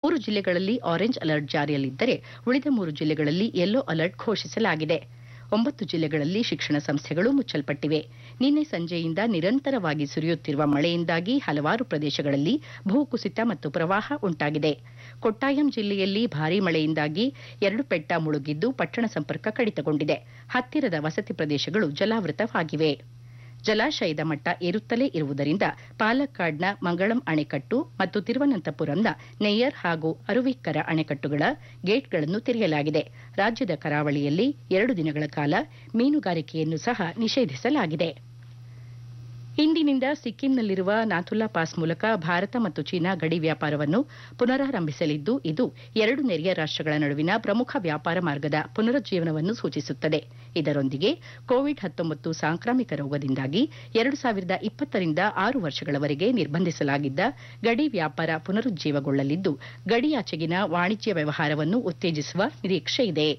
ಮೂರು ಜಿಲ್ಲೆಗಳಲ್ಲಿ orange alert ಜಾರಿಯಲ್ಲಿದ್ದರೆ ಉಳಿದ ಮೂರು ಜಿಲ್ಲೆಗಳಲ್ಲಿ ಯೆಲ್ಲೋ ಅಲರ್ಟ್ ಘೋಷಿಸಲಾಗಿದೆ ಒಂಬತ್ತು ಜಿಲ್ಲೆಗಳಲ್ಲಿ ಶಿಕ್ಷಣ ಸಂಸ್ಥೆಗಳು ಮುಚ್ಚಲ್ಪಟ್ಟಿವೆ ನಿನ್ನೆ ಸಂಜೆಯಿಂದ ನಿರಂತರವಾಗಿ ಸುರಿಯುತ್ತಿರುವ ಮಳೆಯಿಂದಾಗಿ ಹಲವಾರು ಪ್ರದೇಶಗಳಲ್ಲಿ ಭೂಕುಸಿತ ಮತ್ತು ಪ್ರವಾಹ ಉಂಟಾಗಿದೆ ಕೊಟ್ಟಾಯಂ ಜಿಲ್ಲೆಯಲ್ಲಿ ಭಾರೀ ಮಳೆಯಿಂದಾಗಿ ಎರಡು ಪೆಟ್ಟ ಮುಳುಗಿದ್ದು ಪಟ್ಟಣ ಸಂಪರ್ಕ ಕಡಿತಗೊಂಡಿದೆ ಹತ್ತಿರದ ವಸತಿ ಪ್ರದೇಶಗಳು ಜಲಾವೃತವಾಗಿವೆ ಜಲಾಶಯದ ಮಟ್ಟ ಏರುತ್ತಲೇ ಇರುವುದರಿಂದ ಪಾಲಕ್ಕಾಡ್ನ ಮಂಗಳಂ ಅಣೆಕಟ್ಟು ಮತ್ತು ತಿರುವನಂತಪುರಂನ ನೆಯ್ಯರ್ ಹಾಗೂ ಅರುವಿಕ್ಕರ ಅಣೆಕಟ್ಟುಗಳ ಗೇಟ್ಗಳನ್ನು ತೆರೆಯಲಾಗಿದೆ ರಾಜ್ಯದ ಕರಾವಳಿಯಲ್ಲಿ ಎರಡು ದಿನಗಳ ಕಾಲ ಮೀನುಗಾರಿಕೆಯನ್ನು ಸಹ ನಿಷೇಧಿಸಲಾಗಿದೆ ಇಂದಿನಿಂದ ಸಿಕ್ಕಿಂನಲ್ಲಿರುವ ನಾಥುಲಾ ಪಾಸ್ ಮೂಲಕ ಭಾರತ ಮತ್ತು ಚೀನಾ ಗಡಿ ವ್ಯಾಪಾರವನ್ನು ಪುನರಾರಂಭಿಸಲಿದ್ದು ಇದು ಎರಡು ನೆರೆಯ ರಾಷ್ಟಗಳ ನಡುವಿನ ಪ್ರಮುಖ ವ್ಯಾಪಾರ ಮಾರ್ಗದ ಪುನರುಜ್ಜೀವನವನ್ನು ಸೂಚಿಸುತ್ತದೆ ಇದರೊಂದಿಗೆ ಕೋವಿಡ್ ಹತ್ತೊಂಬತ್ತು ಸಾಂಕ್ರಾಮಿಕ ರೋಗದಿಂದಾಗಿ ಎರಡು ಸಾವಿರದ ಇಪ್ಪತ್ತರಿಂದ ಆರು ವರ್ಷಗಳವರೆಗೆ ನಿರ್ಬಂಧಿಸಲಾಗಿದ್ದ ಗಡಿ ವ್ಯಾಪಾರ ಪುನರುಜ್ಜೀವಗೊಳ್ಳಲಿದ್ದು ಗಡಿಯಾಚೆಗಿನ ವಾಣಿಜ್ಯ ವ್ಯವಹಾರವನ್ನು ಉತ್ತೇಜಿಸುವ ನಿರೀಕ್ಷೆಯಿದೆ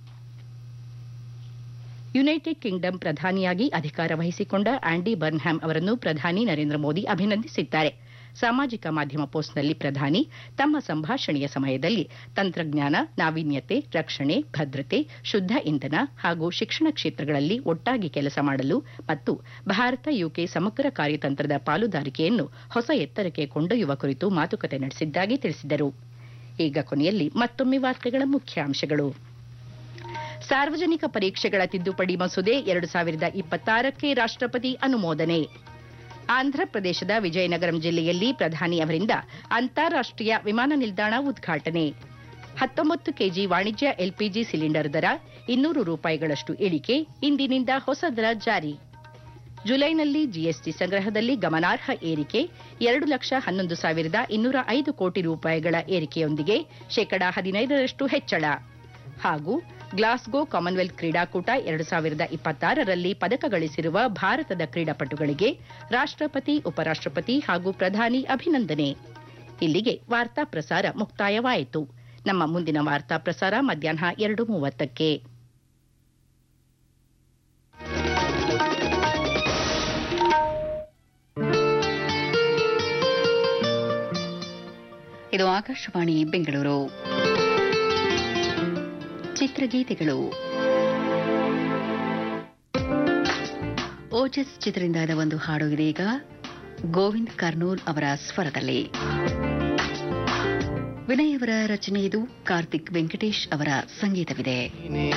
ಯುನೈಟೆಡ್ ಕಿಂಗ್ಡಮ್ ಪ್ರಧಾನಿಯಾಗಿ ಅಧಿಕಾರ ವಹಿಸಿಕೊಂಡ ಆಂಡಿ ಬರ್ನ್ಹ್ಯಾಮ್ ಅವರನ್ನು ಪ್ರಧಾನಿ ನರೇಂದ್ರ ಮೋದಿ ಅಭಿನಂದಿಸಿದ್ದಾರೆ ಸಾಮಾಜಿಕ ಮಾಧ್ಯಮ ಪೋಸ್ಟ್ನಲ್ಲಿ ಪ್ರಧಾನಿ ತಮ್ಮ ಸಂಭಾಷಣೆಯ ಸಮಯದಲ್ಲಿ ತಂತ್ರಜ್ಞಾನ ನಾವೀನ್ಯತೆ ರಕ್ಷಣೆ ಭದ್ರತೆ ಶುದ್ಧ ಇಂಧನ ಹಾಗೂ ಶಿಕ್ಷಣ ಕ್ಷೇತ್ರಗಳಲ್ಲಿ ಒಟ್ಟಾಗಿ ಕೆಲಸ ಮಾಡಲು ಮತ್ತು ಭಾರತ ಯುಕೆ ಸಮಗ್ರ ಕಾರ್ಯತಂತ್ರದ ಪಾಲುದಾರಿಕೆಯನ್ನು ಹೊಸ ಎತ್ತರಕ್ಕೆ ಕೊಂಡೊಯ್ಯುವ ಕುರಿತು ಮಾತುಕತೆ ನಡೆಸಿದ್ದಾಗಿ ತಿಳಿಸಿದರು ಈಗ ಕೊನೆಯಲ್ಲಿ ಮತ್ತೊಮ್ಮೆ ವಾರ್ತೆಗಳ ಮುಖ್ಯಾಂಶಗಳು ಸಾರ್ವಜನಿಕ ಪರೀಕ್ಷೆಗಳ ತಿದ್ದುಪಡಿ ಮಸೂದೆ ಎರಡು ಸಾವಿರದ ಇಪ್ಪತ್ತಾರಕ್ಕೆ ರಾಷ್ಟಪತಿ ಅನುಮೋದನೆ ಆಂಧ್ರಪ್ರದೇಶದ ವಿಜಯನಗರಂ ಜಿಲ್ಲೆಯಲ್ಲಿ ಪ್ರಧಾನಿ ಅವರಿಂದ ಅಂತಾರಾಷ್ಟೀಯ ವಿಮಾನ ನಿಲ್ದಾಣ ಉದ್ಘಾಟನೆ ಹತ್ತೊಂಬತ್ತು ಕೆಜಿ ವಾಣಿಜ್ಯ ಎಲ್ಪಿಜಿ ಸಿಲಿಂಡರ್ ದರ ಇನ್ನೂರು ರೂಪಾಯಿಗಳಷ್ಟು ಇಳಿಕೆ ಇಂದಿನಿಂದ ಹೊಸ ದರ ಜಾರಿ ಜುಲೈನಲ್ಲಿ ಜಿಎಸ್ಟಿ ಸಂಗ್ರಹದಲ್ಲಿ ಗಮನಾರ್ಹ ಏರಿಕೆ ಎರಡು ಲಕ್ಷ ಹನ್ನೊಂದು ಸಾವಿರದ ಇನ್ನೂರ ಐದು ಕೋಟಿ ರೂಪಾಯಿಗಳ ಏರಿಕೆಯೊಂದಿಗೆ ಶೇಕಡಾ ಹದಿನೈದರಷ್ಟು ಹೆಚ್ಚಳ ಹಾಗೂ ಗ್ಲಾಸ್ಗೋ ಕಾಮನ್ವೆಲ್ತ್ ಕ್ರೀಡಾಕೂಟ ಎರಡು ಸಾವಿರದ ಇಪ್ಪತ್ತಾರರಲ್ಲಿ ಪದಕ ಗಳಿಸಿರುವ ಭಾರತದ ಕ್ರೀಡಾಪಟುಗಳಿಗೆ ರಾಷ್ಟಪತಿ ಉಪರಾಷ್ಟಪತಿ ಹಾಗೂ ಪ್ರಧಾನಿ ಅಭಿನಂದನೆ ಇಲ್ಲಿಗೆ ವಾರ್ತಾ ಪ್ರಸಾರ ಮುಕ್ತಾಯವಾಯಿತು ನಮ್ಮ ಮುಂದಿನ ವಾರ್ತಾ ಪ್ರಸಾರ ಮಧ್ಯಾಹ್ನ ಎರಡು ಮೂವತ್ತಕ್ಕೆ ಇದು ಆಕಾಶವಾಣಿ ಬೆಂಗಳೂರು ಚಿತ್ರಗೀತೆಗಳು ಓಜಸ್ ಚಿತ್ರದಿಂದ ಒಂದು ಹಾಡು ಇದೀಗ ಗೋವಿಂದ್ ಕರ್ನೂಲ್ ಅವರ ಸ್ವರದಲ್ಲಿ ವಿನಯ್ ಅವರ ರಚನೆ ಇದು ಕಾರ್ತಿಕ್ ವೆಂಕಟೇಶ್ ಅವರ ಸಂಗೀತವಿದೆ